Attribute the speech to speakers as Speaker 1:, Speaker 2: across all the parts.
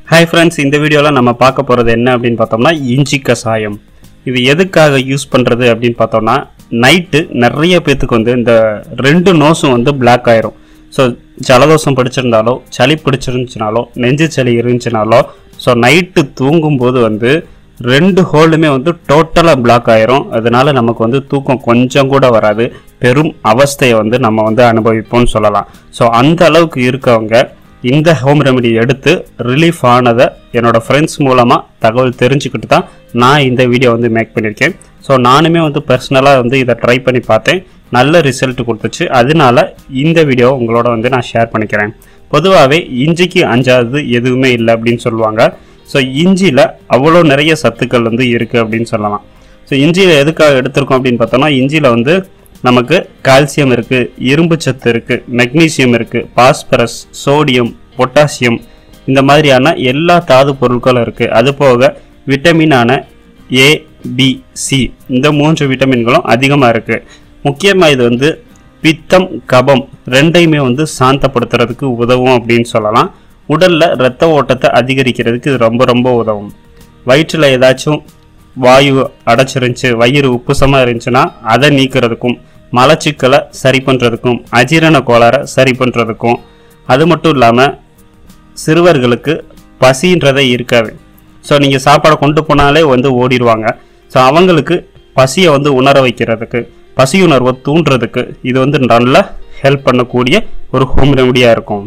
Speaker 1: hi friends இந்த வீடியோவில் நம்ம பார்க்க போகிறது என்ன அப்படின்னு பார்த்தோம்னா இஞ்சி கஷாயம் இது எதுக்காக யூஸ் பண்ணுறது அப்படின்னு பார்த்தோம்னா நைட்டு நிறைய பேத்துக்கு வந்து இந்த ரெண்டு நோஸும் வந்து பிளாக் ஆயிரும் ஸோ ஜலதோஷம் பிடிச்சிருந்தாலோ சளி பிடிச்சிருந்துச்சுனாலோ நெஞ்சு சளி இருந்துச்சுனாலோ ஸோ நைட்டு தூங்கும்போது வந்து ரெண்டு ஹோலுமே வந்து டோட்டலாக பிளாக் ஆயிரும் அதனால நமக்கு வந்து தூக்கம் கொஞ்சம் கூட வராது பெரும் அவஸ்தையை வந்து நம்ம வந்து அனுபவிப்போம்னு சொல்லலாம் ஸோ அந்த அளவுக்கு இருக்கவங்க இந்த ஹோம் ரெமெடி எடுத்து ரிலீஃப் ஆனதை என்னோட ஃப்ரெண்ட்ஸ் மூலமாக தகவல் தெரிஞ்சுக்கிட்டு தான் நான் இந்த வீடியோ வந்து மேக் பண்ணியிருக்கேன் ஸோ நானுமே வந்து பர்சனலாக வந்து இதை ட்ரை பண்ணி பார்த்தேன் நல்ல ரிசல்ட் கொடுத்துச்சு அதனால இந்த வீடியோ உங்களோட வந்து நான் ஷேர் பண்ணிக்கிறேன் பொதுவாகவே இஞ்சிக்கு அஞ்சாதது எதுவுமே இல்லை அப்படின்னு சொல்லுவாங்க ஸோ இஞ்சியில் அவ்வளோ நிறைய சத்துக்கள் வந்து இருக்குது அப்படின்னு சொல்லலாம் ஸோ இஞ்சியில் எதுக்காக எடுத்திருக்கோம் அப்படின்னு பார்த்தோம்னா இஞ்சியில் வந்து நமக்கு கால்சியம் இருக்குது இரும்பு சத்து இருக்குது மெக்னீசியம் இருக்குது பாஸ்பரஸ் சோடியம் பொட்டாசியம் இந்த மாதிரியான எல்லா தாது பொருட்களும் இருக்குது அது போக விட்டமினான ஏ பி சி இந்த மூன்று விட்டமின்களும் அதிகமாக இருக்குது முக்கியமாக இது வந்து பித்தம் கபம் ரெண்டையுமே வந்து சாந்தப்படுத்துறதுக்கு உதவும் அப்படின்னு சொல்லலாம் உடலில் இரத்த ஓட்டத்தை அதிகரிக்கிறதுக்கு இது ரொம்ப ரொம்ப உதவும் வயிற்றில் ஏதாச்சும் வாயு அடைச்சிருந்துச்சு வயிறு உப்புசமாக இருந்துச்சுன்னா அதை நீக்கிறதுக்கும் மலச்சிக்கலை சரி பண்ணுறதுக்கும் அஜீரண கோளாறை சரி பண்ணுறதுக்கும் அது மட்டும் இல்லாமல் சிறுவர்களுக்கு பசின்றதே இருக்காது ஸோ நீங்கள் சாப்பாடை கொண்டு போனாலே வந்து ஓடிடுவாங்க ஸோ அவங்களுக்கு பசியை வந்து உணர வைக்கிறதுக்கு பசியுணர்வை தூண்டுறதுக்கு இது வந்து நல்லா ஹெல்ப் பண்ணக்கூடிய ஒரு ஹோம் ரெமடியாக இருக்கும்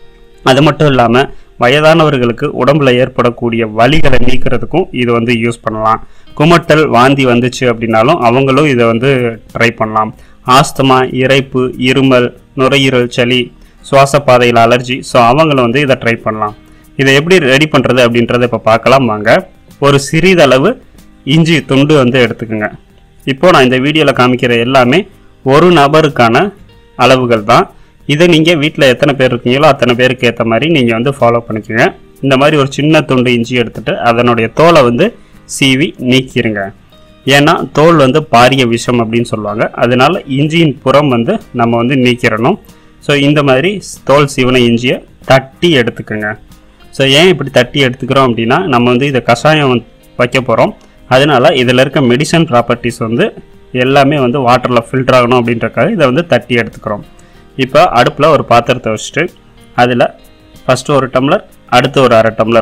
Speaker 1: அது மட்டும் இல்லாமல் வயதானவர்களுக்கு உடம்புல ஏற்படக்கூடிய வலிகளை நீக்கிறதுக்கும் இது வந்து யூஸ் பண்ணலாம் குமட்டல் வாந்தி வந்துச்சு அப்படின்னாலும் அவங்களும் இதை வந்து ட்ரை பண்ணலாம் ஆஸ்துமா இரைப்பு இருமல் நுரையீரல் சளி சுவாச பாதையில் அலர்ஜி ஸோ அவங்களும் வந்து இதை ட்ரை பண்ணலாம் இதை எப்படி ரெடி பண்ணுறது அப்படின்றத இப்போ பார்க்கலாம் வாங்க ஒரு சிறிதளவு இஞ்சி துண்டு வந்து எடுத்துக்கோங்க இப்போ நான் இந்த வீடியோவில் காமிக்கிற எல்லாமே ஒரு நபருக்கான அளவுகள் தான் இதை நீங்கள் வீட்டில் எத்தனை பேர் இருக்கீங்களோ அத்தனை பேருக்கு ஏற்ற மாதிரி நீங்கள் வந்து ஃபாலோ பண்ணிக்கோங்க இந்த மாதிரி ஒரு சின்ன துண்டு இஞ்சி எடுத்துட்டு அதனுடைய தோலை வந்து சீவி நீக்கிருங்க ஏன்னா தோல் வந்து பாரிய விஷம் அப்படின்னு சொல்லுவாங்க அதனால இஞ்சியின் புறம் வந்து நம்ம வந்து நீக்கிறணும் ஸோ இந்த மாதிரி தோல் சீவன இஞ்சியை தட்டி எடுத்துக்கோங்க ஸோ ஏன் இப்படி தட்டி எடுத்துக்கிறோம் அப்படின்னா நம்ம வந்து இதை கஷாயம் வந்து வைக்க போகிறோம் அதனால இதில் இருக்க மெடிசன் ப்ராப்பர்ட்டிஸ் வந்து எல்லாமே வந்து வாட்டரில் ஃபில்டர் ஆகணும் அப்படின்றக்காக இதை வந்து தட்டி எடுத்துக்கிறோம் இப்போ அடுப்பில் ஒரு பாத்திரத்தை வச்சுட்டு அதில் ஃபஸ்ட்டு ஒரு டம்ளர் அடுத்து ஒரு அரை டம்ளர்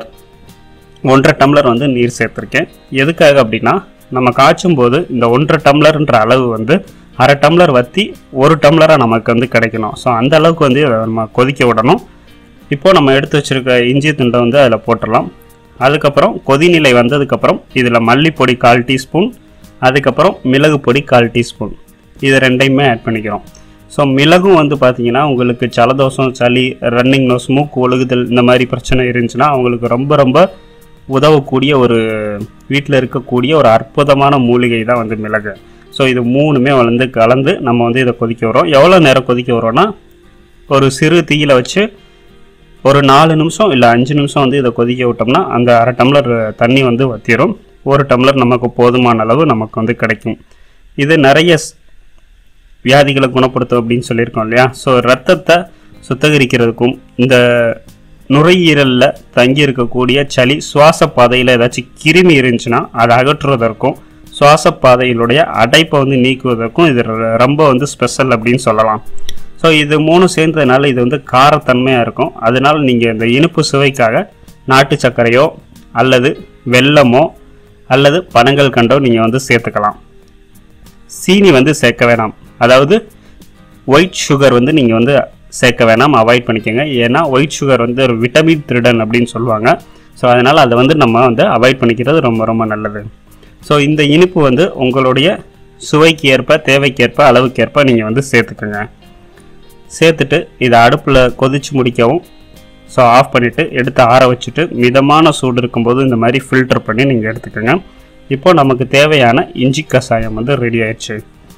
Speaker 1: ஒன்றரை டம்ளர் வந்து நீர் சேர்த்துருக்கேன் எதுக்காக அப்படின்னா நம்ம காய்ச்சும் போது இந்த ஒன்றரை டம்ளர்ன்ற அளவு வந்து அரை டம்ளர் வற்றி ஒரு டம்ளராக நமக்கு வந்து கிடைக்கணும் ஸோ அந்த அளவுக்கு வந்து இதை நம்ம கொதிக்க விடணும் இப்போ நம்ம எடுத்து வச்சிருக்க இஞ்சி துண்டை வந்து அதில் போட்டுடலாம் அதுக்கப்புறம் கொதிநிலை வந்ததுக்கப்புறம் இதில் மல்லிப்பொடி கால் டீஸ்பூன் அதுக்கப்புறம் மிளகு பொடி கால் டீஸ்பூன் இது ரெண்டையுமே ஆட் பண்ணிக்கிறோம் ஸோ மிளகும் வந்து பார்த்தீங்கன்னா உங்களுக்கு ஜலதோஷம் சளி ரன்னிங் நோஸ் மூக்கு ஒழுகுதல் இந்த மாதிரி பிரச்சனை இருந்துச்சுன்னா அவங்களுக்கு ரொம்ப ரொம்ப உதவக்கூடிய ஒரு வீட்டில் இருக்கக்கூடிய ஒரு அற்புதமான மூலிகை தான் வந்து மிளகு ஸோ இது மூணுமே வந்து கலந்து நம்ம வந்து இதை கொதிக்க வரோம் எவ்வளோ நேரம் கொதிக்க வரோம்னா ஒரு சிறு தீயில வச்சு ஒரு நாலு நிமிஷம் இல்லை அஞ்சு நிமிஷம் வந்து இதை கொதிக்க விட்டோம்னா அந்த அரை டம்ளர் தண்ணி வந்து வத்திரும் ஒரு டம்ளர் நமக்கு போதுமான அளவு நமக்கு வந்து கிடைக்கும் இது நிறைய ஸ்- வியாதிகளை குணப்படுத்தும் அப்படின்னு சொல்லியிருக்கோம் இல்லையா ஸோ ரத்தத்தை சுத்தகரிக்கிறதுக்கும் இந்த நுரையீரலில் தங்கி இருக்கக்கூடிய சளி சுவாச பாதையில் ஏதாச்சும் கிருமி இருந்துச்சுன்னா அதை அகற்றுவதற்கும் சுவாச பாதையிலுடைய அடைப்பை வந்து நீக்குவதற்கும் இது ர- ரொம்ப வந்து ஸ்பெஷல் அப்படின்னு சொல்லலாம் ஸோ இது மூணு சேர்ந்ததுனால இது வந்து காரத்தன்மையாக இருக்கும் அதனால நீங்கள் இந்த இனிப்பு சுவைக்காக நாட்டு சர்க்கரையோ அல்லது வெல்லமோ அல்லது பனங்கள் கண்டோ நீங்கள் வந்து சேர்த்துக்கலாம் சீனி வந்து சேர்க்க வேணாம் அதாவது ஒயிட் சுகர் வந்து நீங்கள் வந்து சேர்க்க வேணாம் அவாய்ட் பண்ணிக்கோங்க ஏன்னா ஒயிட் சுகர் வந்து ஒரு விட்டமின் திருடன் அப்படின்னு சொல்லுவாங்க ஸோ அதனால் அதை வந்து நம்ம வந்து அவாய்ட் பண்ணிக்கிறது ரொம்ப ரொம்ப நல்லது ஸோ இந்த இனிப்பு வந்து உங்களுடைய சுவைக்கு ஏற்ப தேவைக்கேற்ப அளவுக்கேற்ப நீங்கள் வந்து சேர்த்துக்கோங்க சேர்த்துட்டு இதை அடுப்பில் கொதிச்சு முடிக்கவும் ஸோ ஆஃப் பண்ணிவிட்டு எடுத்து ஆற வச்சுட்டு மிதமான சூடு இருக்கும்போது இந்த மாதிரி ஃபில்டர் பண்ணி நீங்கள் எடுத்துக்கோங்க இப்போ நமக்கு தேவையான இஞ்சி கஷாயம் வந்து ரெடி ஆயிடுச்சு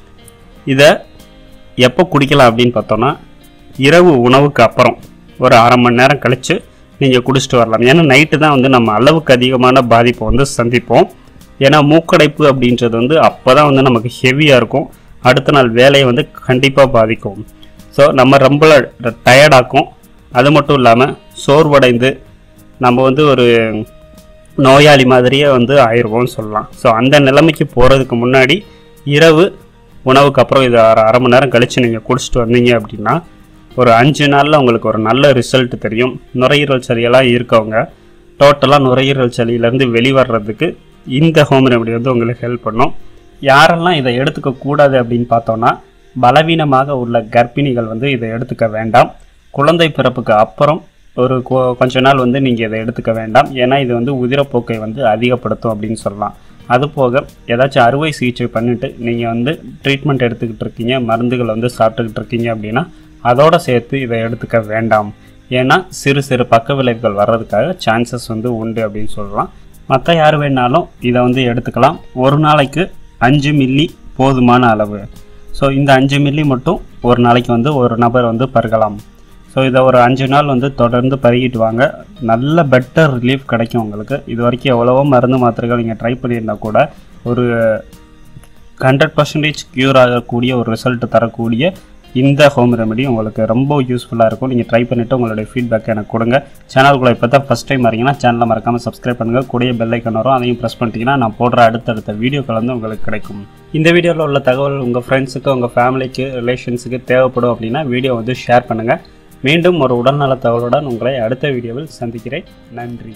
Speaker 1: இதை எப்போ குடிக்கலாம் அப்படின்னு பார்த்தோன்னா இரவு உணவுக்கு அப்புறம் ஒரு அரை மணி நேரம் கழித்து நீங்கள் குடிச்சிட்டு வரலாம் ஏன்னா நைட்டு தான் வந்து நம்ம அளவுக்கு அதிகமான பாதிப்பை வந்து சந்திப்போம் ஏன்னா மூக்கடைப்பு அப்படின்றது வந்து அப்போ தான் வந்து நமக்கு ஹெவியாக இருக்கும் அடுத்த நாள் வேலையை வந்து கண்டிப்பாக பாதிக்கும் ஸோ நம்ம ரொம்ப டயர்டாக்கும் அது மட்டும் இல்லாமல் சோர்வடைந்து நம்ம வந்து ஒரு நோயாளி மாதிரியே வந்து ஆயிடுவோம்னு சொல்லலாம் ஸோ அந்த நிலைமைக்கு போகிறதுக்கு முன்னாடி இரவு உணவுக்கு அப்புறம் இது அரை அரை மணி நேரம் கழித்து நீங்கள் குடிச்சிட்டு வந்தீங்க அப்படின்னா ஒரு அஞ்சு நாளில் உங்களுக்கு ஒரு நல்ல ரிசல்ட் தெரியும் நுரையீரல் சளியெல்லாம் இருக்கவங்க டோட்டலாக நுரையீரல் சளியிலேருந்து வெளிவர்றதுக்கு இந்த ஹோம் ரெமடி வந்து உங்களுக்கு ஹெல்ப் பண்ணும் யாரெல்லாம் இதை எடுத்துக்க கூடாது அப்படின்னு பார்த்தோன்னா பலவீனமாக உள்ள கர்ப்பிணிகள் வந்து இதை எடுத்துக்க வேண்டாம் குழந்தை பிறப்புக்கு அப்புறம் ஒரு கொ- கொஞ்ச நாள் வந்து நீங்கள் இதை எடுத்துக்க வேண்டாம் ஏன்னா இது வந்து உதிரப்போக்கை வந்து அதிகப்படுத்தும் அப்படின்னு சொல்லலாம் அது போக ஏதாச்சும் அறுவை சிகிச்சை பண்ணிவிட்டு நீங்கள் வந்து ட்ரீட்மெண்ட் எடுத்துக்கிட்டு இருக்கீங்க மருந்துகள் வந்து சாப்பிட்டுக்கிட்டு இருக்கீங்க அப்படின்னா அதோட சேர்த்து இதை எடுத்துக்க வேண்டாம் ஏன்னா சிறு சிறு பக்க விளைவுகள் வர்றதுக்காக சான்சஸ் வந்து உண்டு அப்படின்னு சொல்லலாம் மற்ற யார் வேணாலும் இதை வந்து எடுத்துக்கலாம் ஒரு நாளைக்கு அஞ்சு மில்லி போதுமான அளவு ஸோ இந்த அஞ்சு மில்லி மட்டும் ஒரு நாளைக்கு வந்து ஒரு நபர் வந்து பருகலாம் ஸோ இதை ஒரு அஞ்சு நாள் வந்து தொடர்ந்து பருகிட்டு வாங்க நல்ல பெட்டர் ரிலீஃப் கிடைக்கும் உங்களுக்கு இது வரைக்கும் எவ்வளவோ மருந்து மாத்திரைகள் நீங்கள் ட்ரை பண்ணியிருந்தா கூட ஒரு ஹண்ட்ரட் பர்சன்டேஜ் க்யூர் ஆகக்கூடிய ஒரு ரிசல்ட் தரக்கூடிய இந்த ஹோம் ரெமெடி உங்களுக்கு ரொம்ப யூஸ்ஃபுல்லாக இருக்கும் நீங்கள் ட்ரை பண்ணிவிட்டு உங்களுடைய ஃபீட்பேக் எனக்கு கொடுங்க சேனலுக்குள்ள இப்போ தான் ஃபஸ்ட் டைம் வரீங்கன்னா சேனலை மறக்காமல் சப்ஸ்கிரைப் பண்ணுங்கள் கூடிய பெல் ஐக்கன் வரும் அதையும் ப்ரெஸ் பண்ணிட்டீங்கன்னா நான் போடுற அடுத்தடுத்த வீடியோக்கள் வந்து உங்களுக்கு கிடைக்கும் இந்த வீடியோவில் உள்ள தகவல் உங்கள் ஃப்ரெண்ட்ஸுக்கு உங்கள் ஃபேமிலிக்கு ரிலேஷன்ஸுக்கு தேவைப்படும் அப்படின்னா வீடியோ வந்து ஷேர் பண்ணுங்கள் மீண்டும் ஒரு உடல்நல தகவலுடன் உங்களை அடுத்த வீடியோவில் சந்திக்கிறேன் நன்றி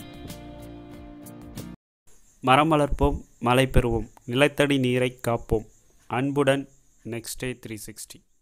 Speaker 1: மரம் வளர்ப்போம் மழை பெறுவோம் நிலத்தடி நீரை காப்போம் அன்புடன் நெக்ஸ்ட் டே த்ரீ சிக்ஸ்டி